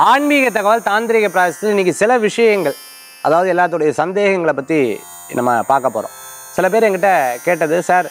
ஆன்மீக தகவல் தாந்திரிக பிராயசத்தில் இன்னைக்கு சில விஷயங்கள் அதாவது எல்லாத்துடைய சந்தேகங்களை பற்றி நம்ம பார்க்க போகிறோம் சில பேர் என்கிட்ட கேட்டது சார்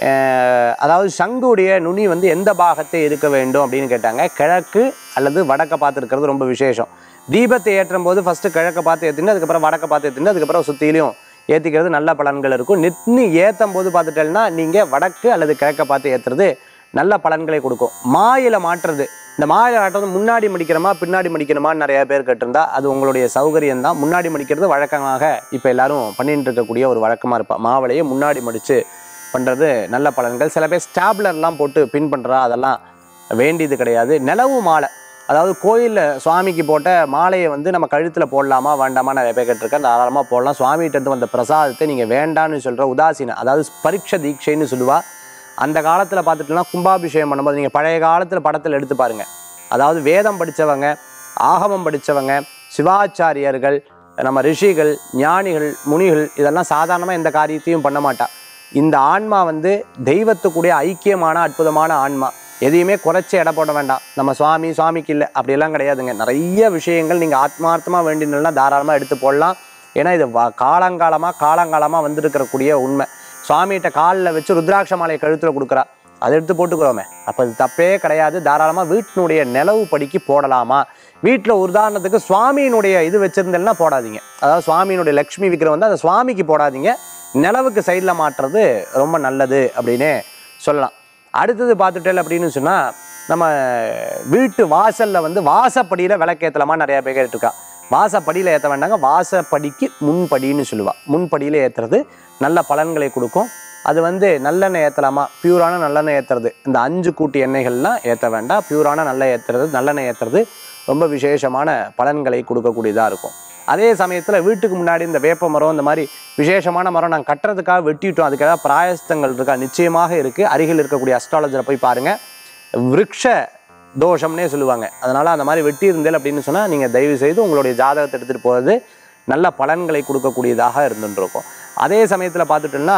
அஹ், அதாவது சங்குடைய நுனி வந்து எந்த பாகத்தை இருக்க வேண்டும் அப்படின்னு கேட்டாங்க கிழக்கு அல்லது வடக்க பார்த்து இருக்கிறது ரொம்ப விசேஷம் தீபத்தை ஏற்றும் போது ஃபஸ்ட்டு கிழக்க பார்த்து ஏற்றிட்டு அதுக்கப்புறம் வடக்க பார்த்து ஏற்றிட்டு அதுக்கப்புறம் சுற்றிலையும் ஏற்றிக்கிறது நல்ல பலன்கள் இருக்கும் நின்னு ஏற்றும் போது பார்த்துட்டேன்னா நீங்கள் வடக்கு அல்லது கிழக்க பார்த்து ஏற்றுறது நல்ல பலன்களை கொடுக்கும் மாயில மாற்றுறது இந்த மாயில மாற்றுறது முன்னாடி மடிக்கிறோமா பின்னாடி மடிக்கணுமான்னு நிறைய பேர் கேட்டிருந்தா அது உங்களுடைய சௌகரியம் தான் முன்னாடி மடிக்கிறது வழக்கமாக இப்போ எல்லாரும் பண்ணிட்டு இருக்கக்கூடிய ஒரு வழக்கமாக இருப்பா மாவளையை முன்னாடி மடித்து பண்ணுறது நல்ல பலன்கள் சில பேர் ஸ்டாப்லர்லாம் போட்டு பின் பண்ணுறா அதெல்லாம் வேண்டியது கிடையாது நிலவு மாலை அதாவது கோயிலில் சுவாமிக்கு போட்ட மாலையை வந்து நம்ம கழுத்தில் போடலாமா வேண்டாமா நிறைய பேர் கேட்டிருக்கேன் தாராளமாக போடலாம் சுவாமிகிட்ட இருந்து வந்த பிரசாதத்தை நீங்கள் வேண்டான்னு சொல்கிற உதாசீனம் அதாவது பரீட்ச தீட்சைன்னு சொல்லுவா அந்த காலத்தில் பார்த்துட்டுனா கும்பாபிஷேகம் பண்ணும்போது நீங்கள் பழைய காலத்தில் படத்தில் எடுத்து பாருங்கள் அதாவது வேதம் படித்தவங்க ஆகமம் படித்தவங்க சிவாச்சாரியர்கள் நம்ம ரிஷிகள் ஞானிகள் முனிகள் இதெல்லாம் சாதாரணமாக எந்த காரியத்தையும் பண்ண மாட்டா இந்த ஆன்மா வந்து தெய்வத்துக்குடைய ஐக்கியமான அற்புதமான ஆன்மா எதையுமே குறைச்சி எடை போட வேண்டாம் நம்ம சுவாமி சுவாமிக்கு இல்லை அப்படியெல்லாம் கிடையாதுங்க நிறைய விஷயங்கள் நீங்கள் ஆத்மார்த்தமாக வேண்டினா தாராளமாக எடுத்து போடலாம் ஏன்னா இது வா- காலங்காலமாக காலங்காலமாக வந்திருக்கிறக்கூடிய உண்மை சுவாமிகிட்ட காலில் வச்சு ருத்ராட்ச மாலையை கழுத்தில் கொடுக்குறா அதை எடுத்து போட்டுக்கிறோமே அப்போ இது தப்பே கிடையாது தாராளமாக வீட்டினுடைய நிலவு படிக்கு போடலாமா வீட்டில் உதாரணத்துக்கு சுவாமியினுடைய இது வச்சுருந்தேன்னா போடாதீங்க அதாவது சுவாமியினுடைய லக்ஷ்மி விக்கிரம் வந்து அந்த சுவாமிக்கு போடாதீங்க நிலவுக்கு சைடில் மாட்டுறது ரொம்ப நல்லது அப்படின்னே சொல்லலாம் அடுத்தது பார்த்துட்டேன் அப்படின்னு சொன்னால் நம்ம வீட்டு வாசலில் வந்து வாசப்படியில் விளக்கேற்றலாமா நிறைய பேர் கேட்டிருக்கா வாசப்படியில் ஏற்ற வேண்டாங்க வாசப்படிக்கு முன்படின்னு சொல்லுவா முன்படியில் ஏற்றுறது நல்ல பலன்களை கொடுக்கும் அது வந்து நல்லெண்ணெய் ஏற்றலாமா பியூரான நல்லெண்ணெய் ஏற்றுறது இந்த அஞ்சு கூட்டு எண்ணெய்கள்லாம் ஏற்ற வேண்டாம் பியூரான நல்ல ஏற்றுறது நல்லெண்ணெய் ஏற்றுறது ரொம்ப விசேஷமான பலன்களை கொடுக்கக்கூடியதாக இருக்கும் அதே சமயத்தில் வீட்டுக்கு முன்னாடி இந்த வேப்ப மரம் இந்த மாதிரி விசேஷமான மரம் நாங்கள் கட்டுறதுக்காக வெட்டிட்டோம் அதுக்கு ஏதாவது பிராயஸ்தங்கள் இருக்கா நிச்சயமாக இருக்குது அருகில் இருக்கக்கூடிய அஸ்ட்ராலஜரை போய் பாருங்கள் விருட்ச தோஷம்னே சொல்லுவாங்க அதனால் அந்த மாதிரி வெட்டி இருந்தேன் அப்படின்னு சொன்னால் நீங்கள் தயவு செய்து உங்களுடைய ஜாதகத்தை எடுத்துகிட்டு போகிறது நல்ல பலன்களை கொடுக்கக்கூடியதாக இருந்துருக்கும் அதே சமயத்தில் பார்த்துட்டோம்னா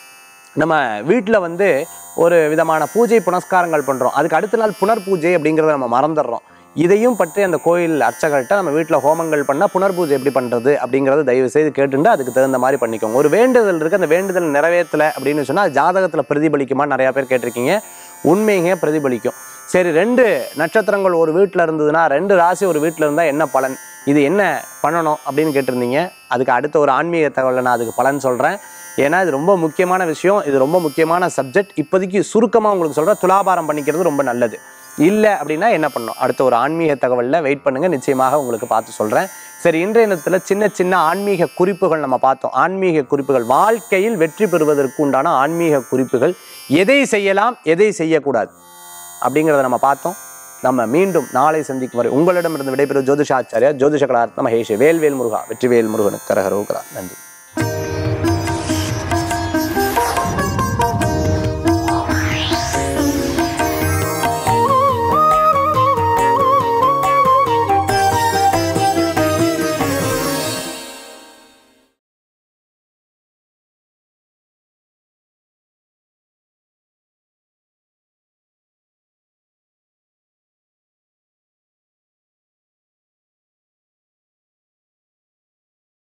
நம்ம வீட்டில் வந்து ஒரு விதமான பூஜை புனஸ்காரங்கள் பண்ணுறோம் அதுக்கு அடுத்த நாள் புனர் பூஜை அப்படிங்கிறத நம்ம மறந்துடுறோம் இதையும் பற்றி அந்த கோயில் அர்ச்சகர்கிட்ட நம்ம வீட்டில் ஹோமங்கள் பண்ணால் புனர் பூஜை எப்படி பண்ணுறது அப்படிங்கிறத தயவு செய்து கேட்டுட்டு அதுக்கு தகுந்த மாதிரி பண்ணிக்கோங்க ஒரு வேண்டுதல் இருக்குது அந்த வேண்டுதல் நிறைவேற்றலை அப்படின்னு சொன்னால் ஜாதகத்தில் பிரதிபலிக்குமா நிறையா பேர் கேட்டிருக்கீங்க உண்மைங்க பிரதிபலிக்கும் சரி ரெண்டு நட்சத்திரங்கள் ஒரு வீட்டில் இருந்ததுன்னா ரெண்டு ராசி ஒரு வீட்டில் இருந்தால் என்ன பலன் இது என்ன பண்ணணும் அப்படின்னு கேட்டிருந்தீங்க அதுக்கு அடுத்த ஒரு ஆன்மீக தகவலை நான் அதுக்கு பலன் சொல்கிறேன் ஏன்னா இது ரொம்ப முக்கியமான விஷயம் இது ரொம்ப முக்கியமான சப்ஜெக்ட் இப்போதைக்கு சுருக்கமாக உங்களுக்கு சொல்கிறேன் துலாபாரம் பண்ணிக்கிறது ரொம்ப நல்லது இல்லை அப்படின்னா என்ன பண்ணணும் அடுத்த ஒரு ஆன்மீக தகவலில் வெயிட் பண்ணுங்கள் நிச்சயமாக உங்களுக்கு பார்த்து சொல்கிறேன் சரி இன்றைய நேரத்தில் சின்ன சின்ன ஆன்மீக குறிப்புகள் நம்ம பார்த்தோம் ஆன்மீக குறிப்புகள் வாழ்க்கையில் வெற்றி பெறுவதற்கு உண்டான ஆன்மீக குறிப்புகள் எதை செய்யலாம் எதை செய்யக்கூடாது அப்படிங்கிறத நம்ம பார்த்தோம் நம்ம மீண்டும் நாளை சந்திக்கும் வரை உங்களிடமிருந்து விடைபெறும் ஜோதிஷாச்சாரியா ஜோதிஷ கலார்த்த மகேஷ் வேல்வேல் முருகா வெற்றிவேல் முருகனுக்கு கரகரோகரா நன்றி